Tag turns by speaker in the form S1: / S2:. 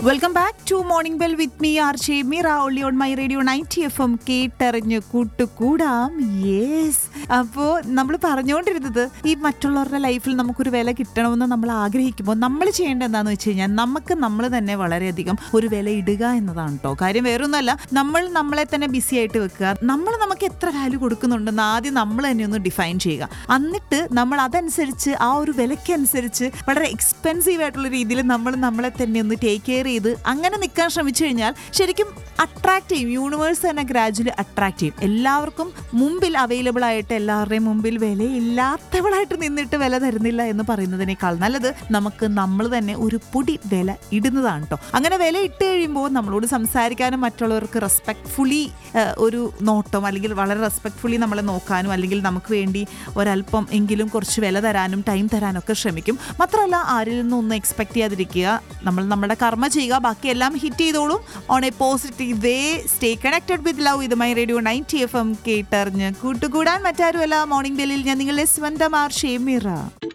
S1: welcome back to morning bell with me R Shemira ഒള്ളി on my radio ninety F M കേട്ടറിഞ്ഞ് കൂട്ടുകൂടാം yes അപ്പോൾ നമ്മൾ പറഞ്ഞുകൊണ്ടിരുന്നത് ഈ മറ്റുള്ളവരുടെ ലൈഫിൽ നമുക്കൊരു വില കിട്ടണമെന്ന് നമ്മൾ ആഗ്രഹിക്കുമ്പോൾ നമ്മൾ ചെയ്യേണ്ടത് എന്താണെന്ന് വെച്ച് കഴിഞ്ഞാൽ നമുക്ക് നമ്മൾ തന്നെ വളരെയധികം ഒരു വില ഇടുക എന്നതാണ് കേട്ടോ കാര്യം വേറൊന്നുമല്ല നമ്മൾ നമ്മളെ തന്നെ ബിസി ആയിട്ട് വെക്കുക നമ്മൾ നമുക്ക് എത്ര വാല്യൂ കൊടുക്കുന്നുണ്ടെന്ന് ആദ്യം നമ്മൾ തന്നെ ഒന്ന് ഡിഫൈൻ ചെയ്യുക എന്നിട്ട് നമ്മൾ അതനുസരിച്ച് ആ ഒരു വിലയ്ക്കനുസരിച്ച് വളരെ എക്സ്പെൻസീവ് ആയിട്ടുള്ള രീതിയിൽ നമ്മൾ നമ്മളെ തന്നെ ഒന്ന് ടേക്ക് കെയർ ചെയ്ത് അങ്ങനെ നിൽക്കാൻ ശ്രമിച്ചു കഴിഞ്ഞാൽ ശരിക്കും അട്രാക്ട് ചെയ്യും യൂണിവേഴ്സ് തന്നെ ഗ്രാജുവലി അട്രാക്ട് ചെയ്യും എല്ലാവർക്കും മുമ്പിൽ അവൈലബിൾ ആയിട്ട് എല്ലാവരുടെയും മുമ്പിൽ വിലയില്ലാത്തവളായിട്ട് നിന്നിട്ട് വില തരുന്നില്ല എന്ന് പറയുന്നതിനേക്കാൾ നല്ലത് നമുക്ക് നമ്മൾ തന്നെ ഒരു പൊടി വില ഇടുന്നതാണ് കേട്ടോ അങ്ങനെ വില ഇട്ട് കഴിയുമ്പോൾ നമ്മളോട് സംസാരിക്കാനും മറ്റുള്ളവർക്ക് റെസ്പെക്ട്ഫുള്ളി ഒരു നോട്ടം അല്ലെങ്കിൽ വളരെ റെസ്പെക്ട്ഫുള്ളി നമ്മളെ നോക്കാനും അല്ലെങ്കിൽ നമുക്ക് വേണ്ടി ഒരല്പം എങ്കിലും കുറച്ച് വില തരാനും ടൈം തരാനൊക്കെ ശ്രമിക്കും മാത്രമല്ല ആരിൽ നിന്നും ഒന്നും എക്സ്പെക്ട് ചെയ്യാതിരിക്കുക നമ്മൾ നമ്മുടെ കർമ്മ ചെയ്യുക ബാക്കിയെല്ലാം ഹിറ്റ് ചെയ്തോളും on a positive way stay connected with love ഇത് my radio ninety F M കേട്ടറിഞ്ഞ് കൂട്ടുകൂടാൻ മറ്റാരുമല്ല മോർണിംഗ് ബെല്ലിൽ ഞാൻ നിങ്ങളുടെ സ്വന്തം ആർ ഷേമിറ